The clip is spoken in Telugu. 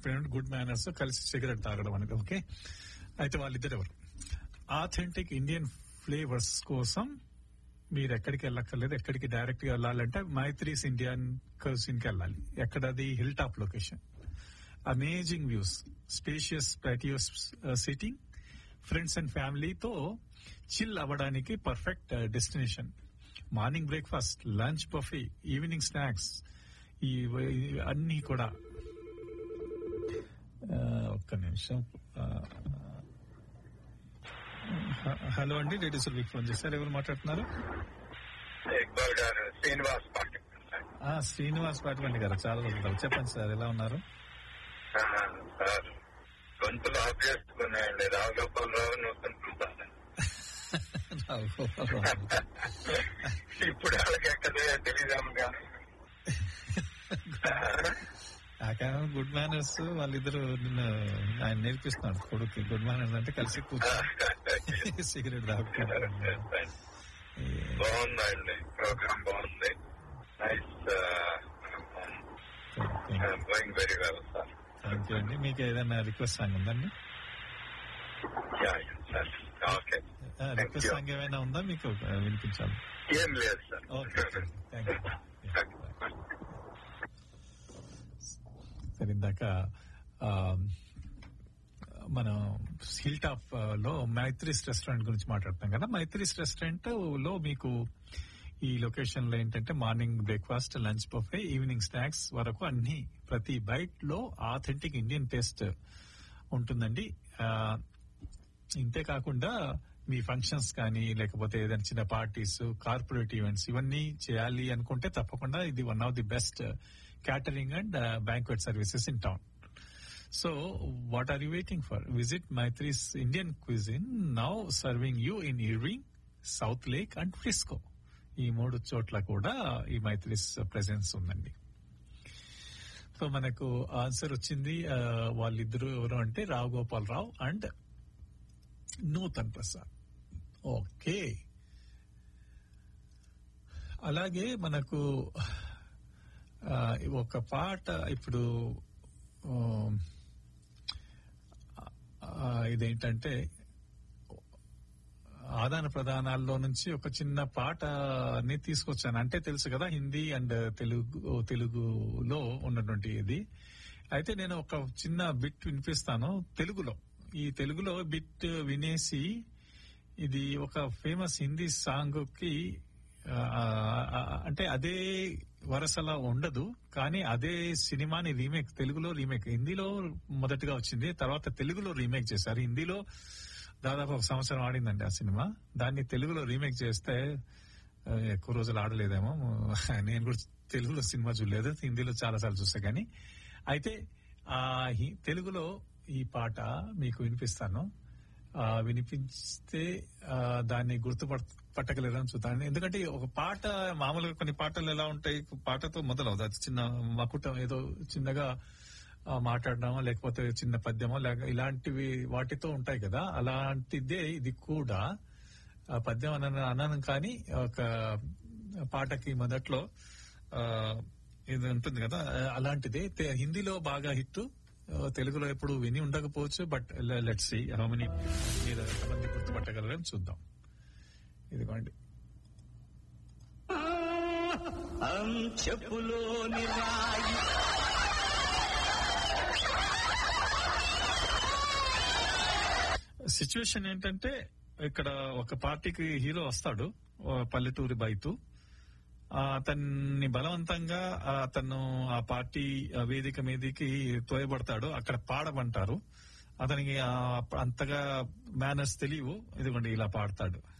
చెప్పిన గుడ్ మేనర్స్ కలిసి సిగరెట్ తాగడం అనేది ఓకే అయితే వాళ్ళిద్దరు ఎవరు ఆథెంటిక్ ఇండియన్ ఫ్లేవర్స్ కోసం మీరు ఎక్కడికి వెళ్ళక్కర్లేదు ఎక్కడికి డైరెక్ట్ గా వెళ్ళాలంటే మైత్రీస్ ఇండియన్ కజిన్ కి వెళ్ళాలి ఎక్కడది hill top location amazing views spacious patios sitting friends and ఫ్యామిలీతో చిల్ అవ్వడానికి perfect destination morning breakfast lunch buffet evening snacks ఈ ఈ అన్ని కూడా ఆ, ఒక్క నిమిషం ఆ, హ- హలో అండి లేడీస్ మీకు ఫోన్ చేశారు ఎవరు మాట్లాడుతున్నారు ఇక్బాల్ గారు శ్రీనివాస్ పాటిల్ ఆ, శ్రీనివాస్ పాటివండి గారు చాలా రోజులు తర్వాత. చెప్పండి సార్ ఎలా ఉన్నారు సార్ గొంతులు ఆపేసుకున్నాయండి రావుగోపాల్ రావు నూతన ఇప్పుడు వాళ్ళకి ఎక్కడే తెలియదాం కానీ నాకేమో గుడ్ మేనర్స్ వాళ్ళిద్దరు నిన్ను ఆయన నేర్పిస్తున్నాడు కొడుకు గుడ్ మేనర్స్ అంటే కలిసి కూర్చొని సిగరెట్ తాగుతున్నారు బాగుందండి ప్రోగ్రామ్ బాగుంది nice going very well sir thank you అండి మీకు ఏదైనా రిక్వెస్ట్ సాంగ్ ఉందండి yeah sir okay request song ఏమైనా ఉందా మీకు వినిపించాలి ఏం లేదు సార్ ఓకే థ్యాంక్ యూ సరే ఇందాక ఆ, మనం హిల్ టాప్ లో మైత్రీస్ రెస్టారెంట్ గురించి మాట్లాడుతాం కదా మైత్రీస్ రెస్టారెంట్ లో మీకు ఈ లొకేషన్ లో ఏంటంటే morning breakfast lunch buffet evening snacks వరకు అన్ని ప్రతి బైట్ లో ఆథెంటిక్ ఇండియన్ టేస్ట్ ఉంటుందండి ఆ, ఇంతే కాకుండా మీ ఫంక్షన్స్ కానీ లేకపోతే ఏదైనా చిన్న పార్టీస్ కార్పొరేట్ ఈవెంట్స్ ఇవన్నీ చేయాలి అనుకుంటే తప్పకుండా ఇది one of the best catering and banquet services in town so what are you waiting for visit Maithri's Indian cuisine now serving you in Irving South Lake and Frisco ఈ మూడు చోట్ల కూడా ఈ మైత్రీస్ ప్రెసెన్స్ ఉందండి సో మనకు ఆన్సర్ వచ్చింది ఆ, వాళ్ళిద్దరు ఎవరు అంటే రావు గోపాల్ రావు అండ్ నూతన్ ప్రసాద్ ఓకే అలాగే మనకు ఆ, ఒక పాట ఇప్పుడు ఆ, ఆ, ఇదేంటంటే ఆదాన ప్రదానాల్లో నుంచి ఒక చిన్న పాటని తీసుకొచ్చాను అంటే తెలుసు కదా హిందీ అండ్ తెలుగు తెలుగులో ఉన్నటువంటి ఇది అయితే నేను ఒక చిన్న బిట్ వినిపిస్తాను తెలుగులో ఈ తెలుగులో బిట్ వినేసి ఇది ఒక ఫేమస్ హిందీ సాంగ్ కి ఆ, ఆ, అంటే అదే వరసలా ఉండదు కానీ అదే సినిమాని రీమేక్ తెలుగులో రీమేక్ హిందీలో మొదటిగా వచ్చింది తర్వాత తెలుగులో రీమేక్ చేశారు హిందీలో దాదాపు ఒక సంవత్సరం ఆడిందండి ఆ సినిమా దాన్ని తెలుగులో రీమేక్ చేస్తే ఆ, ఎక్కువ రోజులు ఆడలేదేమో నేను కూడా తెలుగులో సినిమా చూడలేదు హిందీలో చాలా సార్లు చూసా కానీ అయితే ఆ హి- తెలుగులో ఈ పాట మీకు వినిపిస్తాను ఆ, వినిపిస్తే ఆ, దాన్ని గుర్తుపట్ పట్టగలరని చూద్దాం ఎందుకంటే ఒక పాట మామూలుగా కొన్ని పాటలు ఎలా ఉంటాయి పాటతో మొదలవుతుంది అది చిన్న మకుటం ఏదో చిన్నగా ఆ, మాట్లాడడమో లేకపోతే చిన్న పద్యమో లేక ఇలాంటివి వాటితో ఉంటాయి కదా అలాంటిదే ఇది కూడా ఆ, పద్యం అన అన్నాను కానీ ఒక పాటకి మొదట్లో ఆ, ఇది ఉంటుంది కదా ఆ, అలాంటిదే తె- హిందీలో బాగా హిట్ తెలుగులో ఎప్పుడు విని ఉండకపోవచ్చు but let's see how many మీరు ఎంతమంది గుర్తుపట్టగలరని చూద్దాం ఇదిగోండి చెప్పులోని రాయి సిచ్యువేషన్ ఏంటంటే ఇక్కడ ఒక పార్టీకి హీరో వస్తాడు ఓ పల్లెటూరి బైతు ఆ, అతన్ని బలవంతంగా ఆ, అతను ఆ పార్టీ ఆ వేదిక మీదకి తోయబడతాడు అక్కడ పాడమంటారు అతనికి ఆ, అంతగా మేనర్స్ తెలియవు ఇదిగోండి ఇలా పాడతాడు